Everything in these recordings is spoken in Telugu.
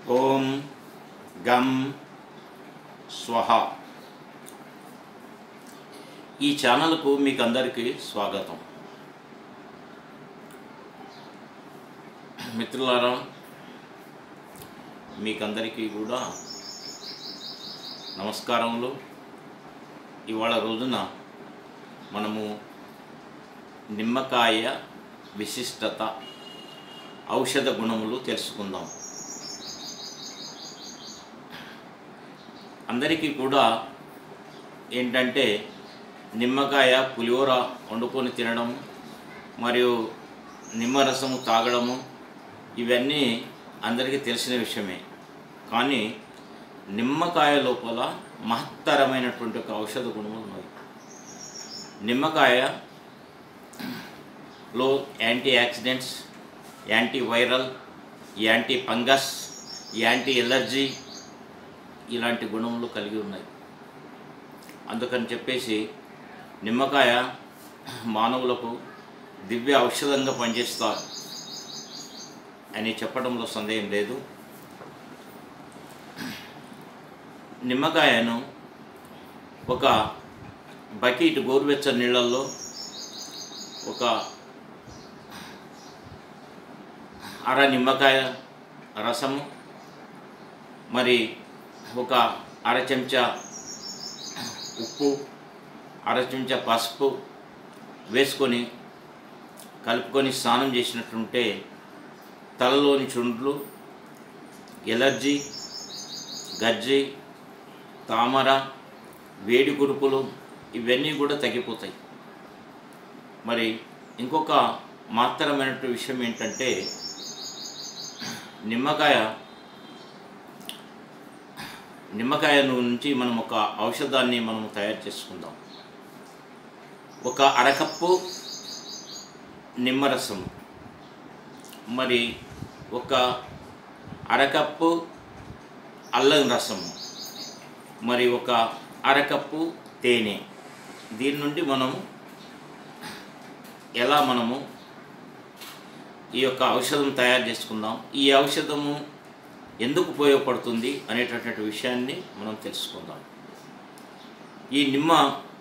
ఓం గం స్వహ ఈ ఛానల్కు మీకు అందరికీ స్వాగతం మిత్రులారా మీకందరికీ కూడా నమస్కారములు ఇవాళ రోజున మనము నిమ్మకాయ విశిష్టత ఔషధ గుణములు తెలుసుకుందాం అందరికీ కూడా ఏంటంటే నిమ్మకాయ పులిహోర వండుకొని తినడం మరియు నిమ్మరసము తాగడము ఇవన్నీ అందరికీ తెలిసిన విషయమే కానీ నిమ్మకాయ లోపల మహత్తరమైనటువంటి ఒక ఔషధ గుణములు ఉన్నాయి నిమ్మకాయలో anti oxidants anti viral anti fungus anti allergy ఇలాంటి గుణములు కలిగి ఉన్నాయి అందుకని చెప్పేసి నిమ్మకాయ మానవులకు దివ్య ఔషధంగా పనిచేస్తారు అని చెప్పడంలో సందేహం లేదు నిమ్మకాయను ఒక బకెట్ గోరువెచ్చని నీళ్ళల్లో ఒక అర నిమ్మకాయ రసము మరి ఒక అర చెంచా ఉప్పు అర చెంచా పసుపు వేసుకొని కలుపుకొని స్నానం చేసినట్టుంటే తలలోని చుండ్లు ఎలర్జీ గజ్జి తామర వేడి కురుపులు ఇవన్నీ కూడా తగ్గిపోతాయి మరి ఇంకొక మాత్రమైన విషయం ఏంటంటే నిమ్మకాయ నిమ్మకాయ నుంచి మనం ఒక ఔషధాన్ని మనం తయారు చేసుకుందాం ఒక అరకప్పు నిమ్మరసం మరి ఒక అరకప్పు అల్లం రసము మరి ఒక అరకప్పు తేనె దీని నుండి మనము ఎలా మనము ఈ యొక్క ఔషధం తయారు చేసుకుందాం ఈ ఔషధము ఎందుకు ఉపయోగపడుతుంది అనేటటువంటి విషయాన్ని మనం తెలుసుకుందాం ఈ నిమ్మ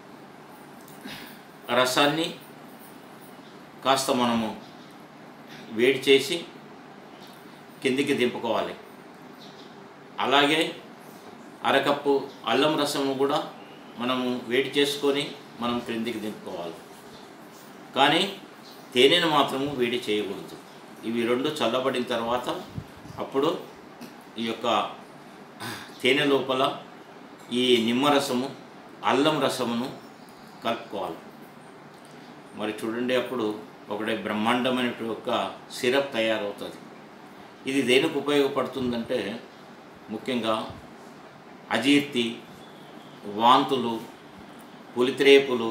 రసాన్ని కాస్త మనము వేడి చేసి కిందికి దింపుకోవాలి అలాగే అరకప్పు అల్లం రసము కూడా మనము వేడి చేసుకొని మనం క్రిందికి దింపుకోవాలి కానీ తేనెను మాత్రము వేడి చేయకూడదు ఇవి రెండు చల్లబడిన తర్వాత అప్పుడు ఈ యొక్క తేనె లోపల ఈ నిమ్మరసము అల్లం రసమును కలుపుకోవాలి మరి చూడండి అప్పుడు ఒకటి బ్రహ్మాండమైన ఒక సిరప్ తయారవుతుంది ఇది దేనికి ఉపయోగపడుతుందంటే ముఖ్యంగా అజీర్తి వాంతులు పులిత్రేపులు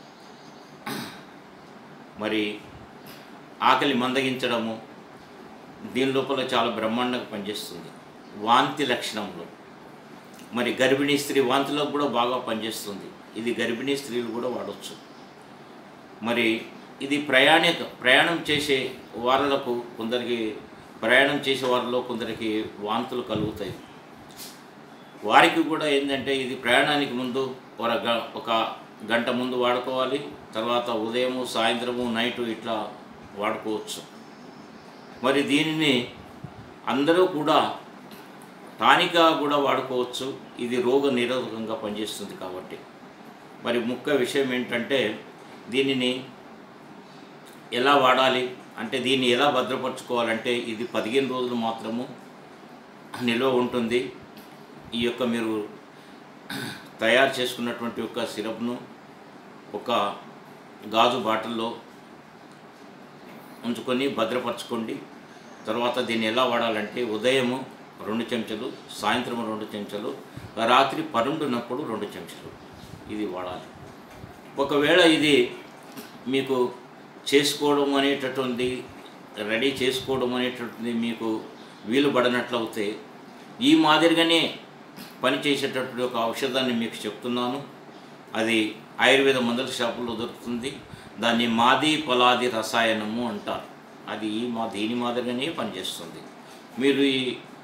మరి ఆకలి మందగించడము దీని లోపల చాలా బ్రహ్మాండంగా పనిచేస్తుంది వాంతి లక్షణంలో మరి గర్భిణీ స్త్రీ వాంతిలో కూడా బాగా పనిచేస్తుంది ఇది గర్భిణీ స్త్రీలు కూడా వాడవచ్చు మరి ఇది ప్రయాణిక ప్రయాణం చేసే వారులకు కొందరికి ప్రయాణం చేసే వారిలో కొందరికి వాంతులు కలుగుతాయి వారికి కూడా ఏంటంటే ఇది ప్రయాణానికి ముందు ఒక గ- ఒక గంట ముందు వాడుకోవాలి తర్వాత ఉదయము సాయంత్రము నైటు ఇట్లా వాడుకోవచ్చు మరి దీనిని అందరూ కూడా టానిక్గా కూడా వాడుకోవచ్చు ఇది రోగ నిరోధకంగా పనిచేస్తుంది కాబట్టి మరి ముఖ్య విషయం ఏంటంటే దీనిని ఎలా వాడాలి అంటే దీన్ని ఎలా భద్రపరచుకోవాలంటే ఇది పదిహేను రోజులు మాత్రము నిల్వ ఉంటుంది ఈ యొక్క మీరు తయారు చేసుకున్నటువంటి ఒక సిరప్ను ఒక గాజు బాటిల్లో ఉంచుకొని భద్రపరచుకోండి తర్వాత దీన్ని ఎలా వాడాలంటే ఉదయము రెండు చెంచాలు సాయంత్రం రెండు చెంచాలు రాత్రి పరుండునప్పుడు రెండు చెంచాలు ఇది వాడాలి ఒకవేళ ఇది మీకు చేసుకోవడం అనేటటువంటి రెడీ చేసుకోవడం అనేటటువంటి మీకు వీలు పడినట్లయితే ఈ మాదిరిగానే పనిచేసేటటువంటి ఒక ఔషధాన్ని మీకు చెప్తున్నాను అది ఆయుర్వేద మందుల షాపుల్లో దొరుకుతుంది దాన్ని మాది పలాది రసాయనము అంటారు అది ఈ మా దీని మాదిరిగానే పనిచేస్తుంది మీరు ఈ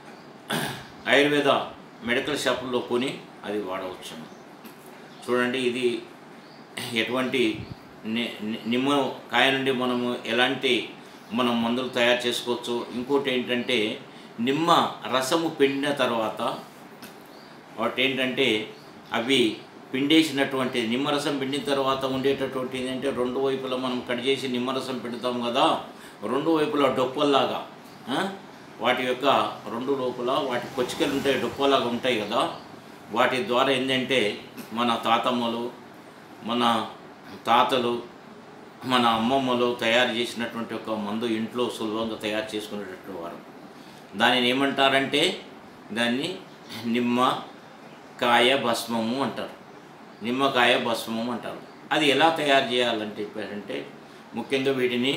ఆయుర్వేద మెడికల్ షాపుల్లో కొని అది వాడవచ్చును చూడండి ఇది ఎటువంటి ని- ని- నిమ్మకాయ నుండి మనము ఎలాంటి మనం మందులు తయారు చేసుకోవచ్చు ఇంకోటి ఏంటంటే నిమ్మ రసము పిండిన తర్వాత వాటి ఏంటంటే అవి పిండేసినటువంటి నిమ్మరసం పిండిన తర్వాత ఉండేటటువంటి ఏంటంటే రెండు వైపులా మనం కట్ చేసి నిమ్మరసం పెడతాం కదా రెండు వైపులా డొప్పల్లాగా ఆ? వాటి యొక్క రెండు లోపల వాటి కొచ్చికలు ఉంటాయి డొప్పలాగా ఉంటాయి కదా వాటి ద్వారా ఏంటంటే మన తాతమ్మలు మన తాతలు మన అమ్మమ్మలు తయారు చేసినటువంటి ఒక మందు ఇంట్లో సులభంగా తయారు చేసుకునేటటువంటి వారు దానిని ఏమంటారంటే దాన్ని నిమ్మకాయ భస్మము అంటారు నిమ్మకాయ భస్మము అంటారు అది ఎలా తయారు చేయాలంటే చెప్పారంటే ముఖ్యంగా వీటిని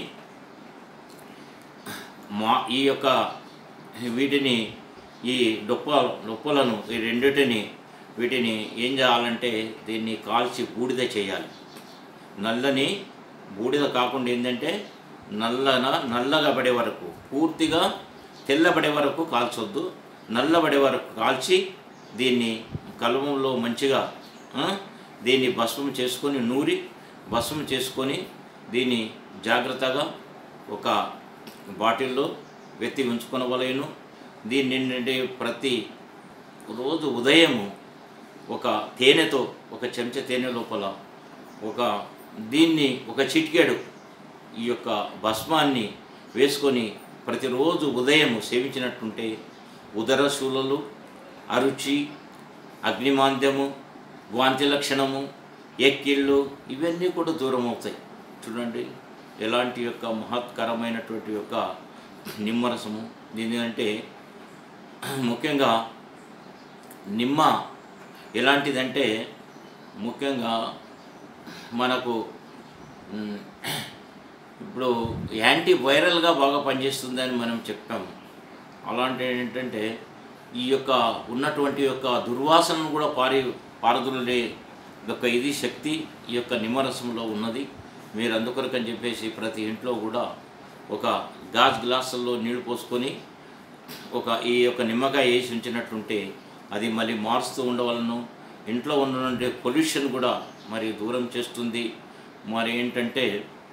మా ఈ యొక్క వీటిని ఈ డొప్ప డొప్పలను ఈ రెండిటిని వీటిని ఏం చేయాలంటే దీన్ని కాల్చి బూడిద చేయాలి నల్లని బూడిద కాకుండా ఏంటంటే నల్లన నల్లగా పడే వరకు పూర్తిగా తెల్లబడే వరకు కాల్చొద్దు నల్లబడే వరకు కాల్చి దీన్ని కలమంలో మంచిగా ఆ, దీన్ని భస్మం చేసుకొని నూరి భస్మం చేసుకొని దీన్ని జాగ్రత్తగా ఒక బాటిల్లో వెత్తి ఉంచుకొనవలేను దీన్ని ఏంటంటే ప్రతి రోజు ఉదయము ఒక తేనెతో ఒక చెంచా తేనె లోపల ఒక దీన్ని ఒక చిటికెడు ఈ యొక్క భస్మాన్ని వేసుకొని ప్రతిరోజు ఉదయం సేవించినట్టుంటే ఉదర శూలలు అరుచి అగ్నిమాంద్యము వాంతి లక్షణము ఎక్కిళ్ళు ఇవన్నీ కూడా దూరం అవుతాయి చూడండి ఎలాంటి యొక్క మహత్కరమైనటువంటి యొక్క నిమ్మరసము దీని అంటే ముఖ్యంగా నిమ్మ ఎలాంటిదంటే ముఖ్యంగా మనకు మ్, ఇప్పుడు యాంటీ వైరల్గా బాగా పనిచేస్తుందని మనం చెప్పాము అలాంటి ఏంటంటే ఈ యొక్క ఉన్నటువంటి యొక్క దుర్వాసనను కూడా పారి పారదులే యొక్క ఇది శక్తి ఈ యొక్క నిమ్మరసంలో ఉన్నది మీరు అందుకొరకని చెప్పేసి ప్రతి ఇంట్లో కూడా ఒక గాజు గ్లాసుల్లో నీళ్లు పోసుకొని ఒక ఈ యొక్క నిమ్మకాయ వేసి ఉంచినట్టుంటే అది మళ్ళీ మారుస్తూ ఉండవలను ఇంట్లో ఉన్నటువంటి పొల్యూషన్ కూడా మరి దూరం చేస్తుంది మరి ఏంటంటే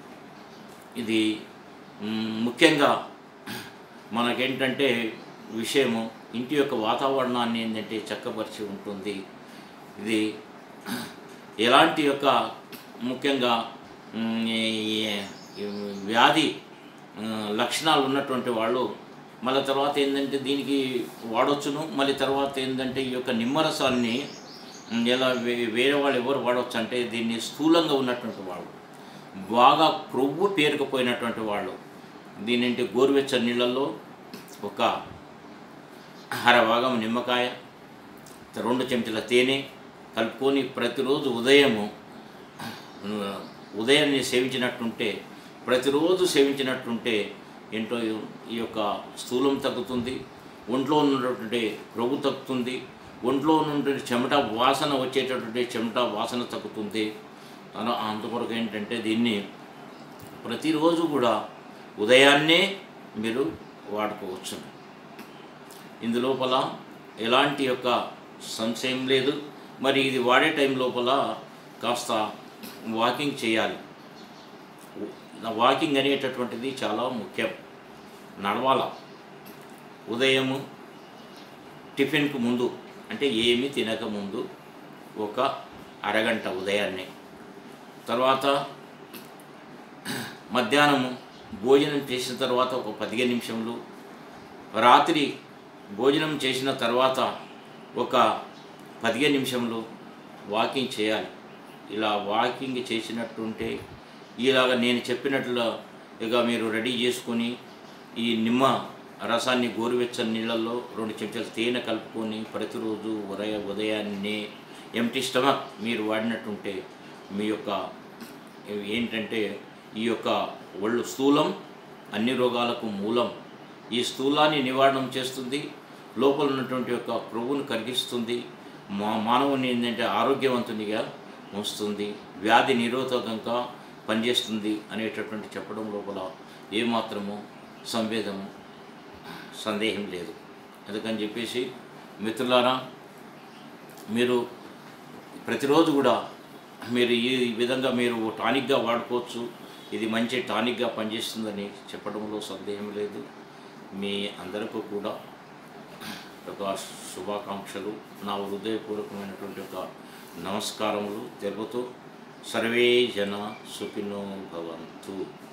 ఇది మ్, ముఖ్యంగా మనకేంటంటే విషయము ఇంటి యొక్క వాతావరణాన్ని ఏంటంటే చక్కపరిచి ఉంటుంది ఇది ఎలాంటి యొక్క ముఖ్యంగా మ్, ఈ- ఈ వ్యాధి ఆ, లక్షణాలు ఉన్నటువంటి వాళ్ళు మళ్ళీ తర్వాత ఏంటంటే దీనికి వాడొచ్చును మళ్ళీ తర్వాత ఏంటంటే ఈ యొక్క నిమ్మరసాన్ని మ్, ఎలా వే- వేరే వాళ్ళు ఎవరు వాడవచ్చు అంటే దీన్ని స్థూలంగా ఉన్నటువంటి వాళ్ళు బాగా క్రొవ్వు పేరుకుపోయినటువంటి వాళ్ళు దీనింటి గోరువెచ్చని నీళ్ళల్లో ఒక అర భాగం నిమ్మకాయ రెండు చెంచాల తేనె కలుపుకొని ప్రతిరోజు ఉదయము ఆ, ఉదయాన్నే సేవించినట్టుంటే ప్రతిరోజు సేవించినట్టుంటే ఏంటో ఈ యొక్క స్థూలం తగ్గుతుంది ఒంట్లో ఉన్నటువంటి క్రొవ్వు తగ్గుతుంది ఒంట్లో ఉన్నటువంటి చెమట వాసన వచ్చేటటువంటి చెమట వాసన తగ్గుతుంది అలా అంతవరకు ఏంటంటే దీన్ని ప్రతిరోజు కూడా ఉదయాన్నే మీరు వాడుకోవచ్చు ఇందులోపల ఎలాంటి యొక్క సంశయం లేదు మరి ఇది వాడే టైం లోపల కాస్త వాకింగ్ చేయాలి వాకింగ్ అనేటటువంటిది చాలా ముఖ్యం నడవాల ఉదయము టిఫిన్కు ముందు అంటే ఏమీ తినక ముందు ఒక అరగంట ఉదయాన్నే తర్వాత మధ్యాహ్నము భోజనం చేసిన తర్వాత ఒక పదిహేను నిమిషంలో రాత్రి భోజనం చేసిన తర్వాత ఒక పదిహేను నిమిషంలో వాకింగ్ చేయాలి ఇలా వాకింగ్ చేసినట్టుంటే ఇలాగ నేను చెప్పినట్లు ఇక మీరు రెడీ చేసుకొని ఈ నిమ్మ రసాన్ని గోరువెచ్చని నీళ్ళల్లో రెండు చెంచాలు తేనె కలుపుకొని ప్రతిరోజు ఉదయ ఉదయాన్నే ఎంటీ స్టమక్ మీరు వాడినట్టుంటే మీ యొక్క ఏంటంటే ఈ యొక్క ఒళ్ళు స్థూలం అన్ని రోగాలకు మూలం ఈ స్థూలాన్ని నివారణం చేస్తుంది లోపల ఉన్నటువంటి యొక్క క్రొవ్వును కరిగిస్తుంది మా మానవుని ఏంటంటే ఆరోగ్యవంతునిగా ఉంచుతుంది వ్యాధి నిరోధకంగా పనిచేస్తుంది అనేటటువంటి చెప్పడం లోపల ఏమాత్రము సంవేదము సందేహం లేదు అందుకని చెప్పేసి మిత్రులారా మీరు ప్రతిరోజు కూడా మీరు ఈ విధంగా మీరు టానిక్గా వాడుకోవచ్చు ఇది మంచి టానిక్గా పనిచేస్తుందని చెప్పడంలో సందేహం లేదు మీ అందరికీ కూడా ఒక శుభాకాంక్షలు నా హృదయపూర్వకమైనటువంటి ఒక నమస్కారములు తెలుపుతూ సర్వే జన సుఖినో భవంతు